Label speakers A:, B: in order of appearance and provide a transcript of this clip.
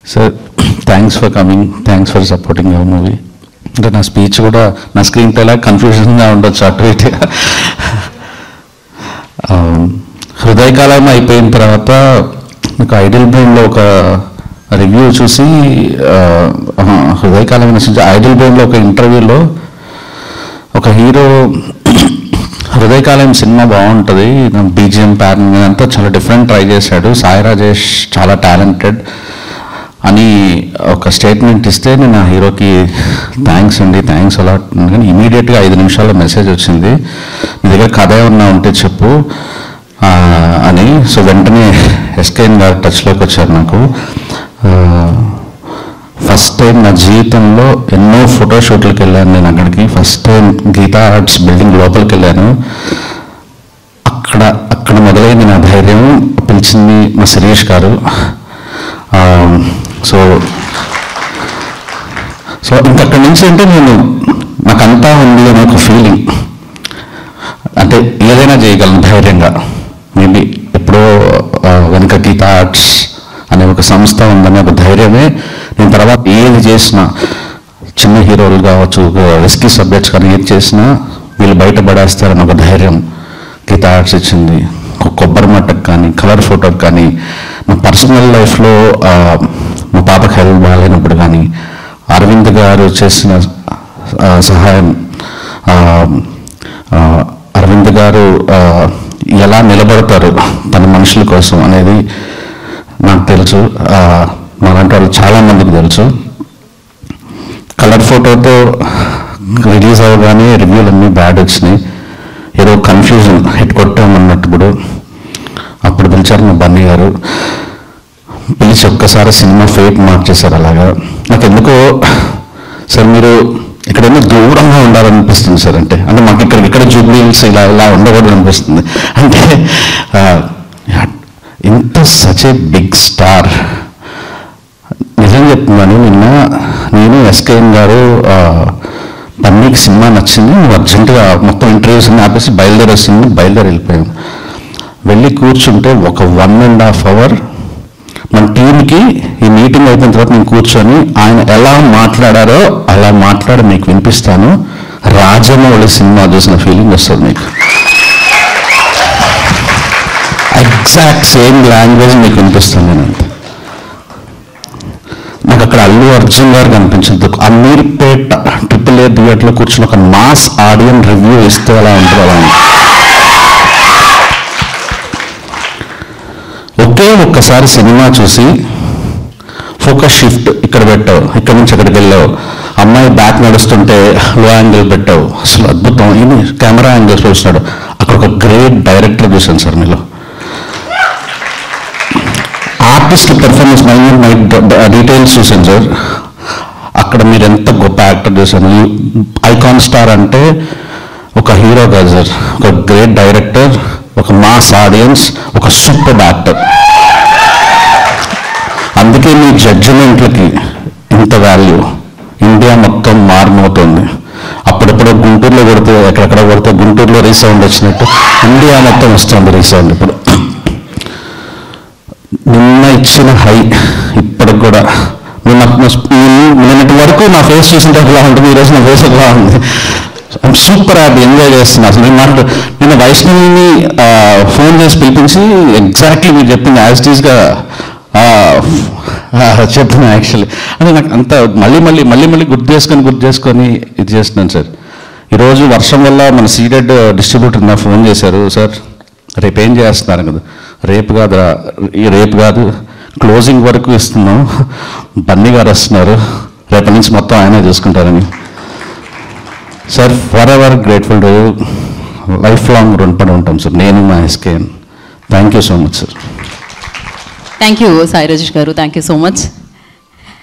A: sir thanks for coming thanks for supporting your movie అంటే నా speech కూడా నా స్క్రీన్ ప్లేలా కన్ఫ్యూజన్గా ఉండొచ్చు అటు ఇటుగా హృదయకాలం అయిపోయిన తర్వాత నాకు ఐడియల్ బ్రెయిన్లో ఒక రివ్యూ చూసి ఆ, ఆహా, హృదయకాలం నచ్చింది ఐడియల్ బ్రెయిన్లో ఒక ఇంటర్వ్యూలో ఒక హీరో హృదయకాలం సినిమా బాగుంటుంది బీజిఎం ప్యాటర్న్ అంతా చాలా డిఫరెంట్ ట్రై చేశాడు సాయి రాజేష్ చాలా టాలెంటెడ్ అని ఒక స్టేట్మెంట్ ఇస్తే నేను ఆ హీరోకి థ్యాంక్స్ అండి థ్యాంక్స్ అలా కానీ ఇమీడియట్గా ఐదు నిమిషాల్లో మెసేజ్ వచ్చింది నీ దగ్గర కథ ఏమన్నా ఉంటే చెప్పు ఆ, అని సో వెంటనే ఎస్కేఎన్ గారు టచ్లోకి వచ్చారు నాకు ఫస్ట్ టైం నా జీవితంలో ఎన్నో ఫోటోషూట్లకు వెళ్ళాను నేను అక్కడికి first time Geetha Arts building లోపలికి వెళ్ళాను అక్కడ అక్కడ మొదలైంది నా ధైర్యం పిలిచింది మా శిరీష్ గారు ఆ, సో సో ఇంకక్కడి నుంచి అంటే నేను నాకంతా ఉంది అనే ఒక ఫీలింగ్ అంటే ఏదైనా చేయగలను ధైర్యంగా మేబీ ఎప్పుడో ఆ, వెనుక గీతా ఆర్ట్స్ అనే ఒక సంస్థ ఉందనే ఒక ధైర్యమే నేను తర్వాత ఏది చేసినా చిన్న హీరోలు కావచ్చు రిస్కీ సబ్జెక్ట్స్ కానీ ఏది చేసినా వీళ్ళు బయటపడేస్తారని ఒక ధైర్యం గీతా ఆర్ట్స్ ఇచ్చింది ఒక కొబ్బరి మట్టకు కానీ కలర్ ఫోటోకి కానీ నా పర్సనల్ లైఫ్లో ఆ, మా పాపకి హెల్త్ బాగాలేనప్పుడు కానీ అరవింద్ గారు చేసిన ఆ, సహాయం ఆ, ఆ, అరవింద్ గారు ఆ, ఎలా నిలబడతారు తన మనుషుల కోసం అనేది నాకు తెలుసు ఆ, మాలాంటి వాళ్ళు చాలా మందికి తెలుసు కలర్ ఫోటోతో రిలీజ్ అవ్వగానే రివ్యూలు అన్నీ బ్యాడ్ వచ్చినాయి ఏదో కన్ఫ్యూజన్ హిట్ కొట్టామన్నప్పుడు అప్పుడు పిలిచారు మా బన్నీ గారు పిలిచి ఒక్కసారి సినిమా ఫేట్ మార్చేశారు అలాగా నాకు ఎందుకో సార్ మీరు ఇక్కడేమో దూరంగా ఉండాలనిపిస్తుంది సార్ అంటే అంటే మాకు ఇక్కడ ఇక్కడ జూబ్లీ హిల్స్ ఇలా ఇలా ఉండకూడదు అనిపిస్తుంది అంటే ఆ, ఇంత సచ్ ఏ బిగ్ స్టార్ నిజం చెప్తున్నాను నిన్న నేను ఎస్కేఎన్ గారు ఆ, పన్నీకి సినిమా నచ్చింది నువ్వు అర్జెంటుగా మొత్తం ఇంటర్వ్యూస్ అన్ని ఆపేసి బయలుదేరే సినిమా బయలుదేరి వెళ్ళిపోయాం వెళ్ళి కూర్చుంటే ఒక వన్ అండ్ హాఫ్ అవర్ మన టీంకి ఈ మీటింగ్ అయిపోయిన తర్వాత నేను కూర్చొని ఆయన ఎలా మాట్లాడారో అలా మాట్లాడి మీకు వినిపిస్తాను రాజమౌళి సినిమా చూసిన ఫీలింగ్ వస్తుంది మీకు ఎగ్జాక్ట్ సేమ్ లాంగ్వేజ్ మీకు వినిపిస్తుంది నేను అంతే నాకు అక్కడ అల్లు అర్జున్ గారు కనిపించింది అమీర్పేట ట్రిపుల్ ఏ థియేటర్లో కూర్చుని ఒక మాస్ ఆడియన్ రివ్యూ ఇస్తే అలా ఉంటుంది అలా ఉంది ఒకే ఒక్కసారి సినిమా చూసి ఫోకస్ షిఫ్ట్ ఇక్కడ పెట్టావు ఇక్కడ నుంచి అక్కడికి వెళ్ళావు అమ్మాయి బ్యాక్ నడుస్తుంటే లో యాంగిల్ పెట్టావు అసలు అద్భుతం ఇది కెమెరా యాంగిల్స్ చూసినాడు అక్కడ ఒక గ్రేట్ డైరెక్టర్ చూశాను సార్ మీలో artist performance my my details చూసాను సార్ అక్కడ మీరు ఎంత గొప్ప యాక్టర్ చూసాను ఐకాన్ స్టార్ అంటే ఒక హీరో కాదు సార్ ఒక గ్రేట్ డైరెక్టర్ ఒక మాస్ ఆడియన్స్ ఒక సూపర్ యాక్టర్ అందుకే మీ జడ్జిమెంట్లకి ఇంత వాల్యూ ఇండియా మొత్తం మారుమవుతుంది అప్పుడప్పుడు గుంటూరులో కొడితే ఎక్కడెక్కడ కొడితే గుంటూరులో రీసౌండ్ వచ్చినట్టు ఇండియా మొత్తం వస్తుంది రీసౌండ్ ఇప్పుడు నిన్న ఇచ్చిన హై ఇప్పటికి కూడా నిన్న నిన్నటి వరకు నా ఫేస్ చూసింటే ఒకలా ఉంటుంది ఈరోజు నా ఫేస్ ఒకలా ఉంది ఐమ్ సూపర్ హ్యాపీ ఎంజాయ్ చేస్తున్నా అసలు నేను మాట్లాడు నిన్న వైష్ణవిని ఫోన్ చేసి పిలిపించి ఎగ్జాక్ట్లీ మీరు చెప్పింది యాజ్ టీజ్గా చెప్తున్నా యాక్చువల్లీ అంటే నాకు అంత మళ్ళీ మళ్ళీ మళ్ళీ మళ్ళీ గుర్తు చేసుకొని గుర్తు చేసుకొని ఇది చేస్తున్నాను సార్ ఈరోజు వర్షం వల్ల మన సీడెడ్ డిస్ట్రిబ్యూటర్ నా ఫోన్ చేశారు సార్ రేపు ఏం చేస్తున్నారు కదా రేపు కాదు ఈ రేపు కాదు క్లోజింగ్ వరకు ఇస్తున్నాం బన్నీ గారు వస్తున్నారు రేపటి నుంచి మొత్తం ఆయనే చూసుకుంటారని sir for ever grateful to life long రుణపడి ఉంటాం సార్ నేను మా SKN thank you so much sir
B: thank you Sai Rajesh garu thank you so much